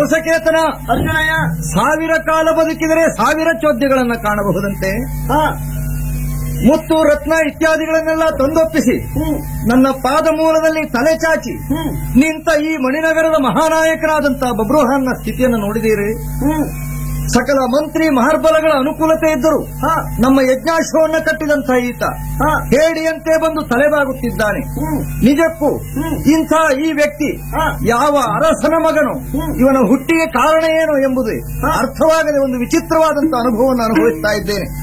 ನವಸಕೇತನ ಅರ್ಜುನಯ್ಯ ಸಾವಿರ ಕಾಲ ಬದುಕಿದರೆ ಸಾವಿರ ಚೋದ್ಯಗಳನ್ನ ಕಾಣಬಹುದಂತೆ ಹಾ ಮುತ್ತು ರತ್ನ ಇತ್ಯಾದಿಗಳನ್ನೆಲ್ಲ ತಂದೊಪ್ಪಿಸಿ ಹ್ಮ್ ನನ್ನ ಪಾದ ಮೂಲದಲ್ಲಿ ತಲೆ ಚಾಚಿ ಹ್ಮ್ ನಿಂತ ಈ ಮಣಿನಗರದ ಮಹಾನಾಯಕನಾದಂತಹ ಬಬ್ರುಹಾನ್ನ ಸ್ಥಿತಿಯನ್ನು ನೋಡಿದೀರಿ ಹ್ಮ್ ಸಕಲ ಮಂತ್ರಿ ಮಹರ್ಬಲಗಳ ಅನುಕೂಲತೆ ಇದ್ದರು ಹಾ ನಮ್ಮ ಯಜ್ಞಾಶ್ವವನ್ನ ಕಟ್ಟಿದಂಥ ಈತ ಹಾ ಹೇಡಿಯಂತೆ ಬಂದು ತಲೆಬಾಗುತ್ತಿದ್ದಾನೆ ಹ್ಮ್ ನಿಜಕ್ಕೂ ಹ್ಮ್. ಇಂಥ ಈ ವ್ಯಕ್ತಿ ಹಾ. ಯಾವ ಅರಸನ ಮಗನು ಹ್ಮ್. ಇವನ ಹುಟ್ಟಿಗೆ ಕಾರಣ ಏನು ಎಂಬುದು ಹಾ. ಅರ್ಥವಾಗದೆ ಒಂದು ವಿಚಿತ್ರವಾದಂತಹ ಅನುಭವವನ್ನು ಅನುಭವಿಸ್ತಾ ಇದ್ದೇನೆ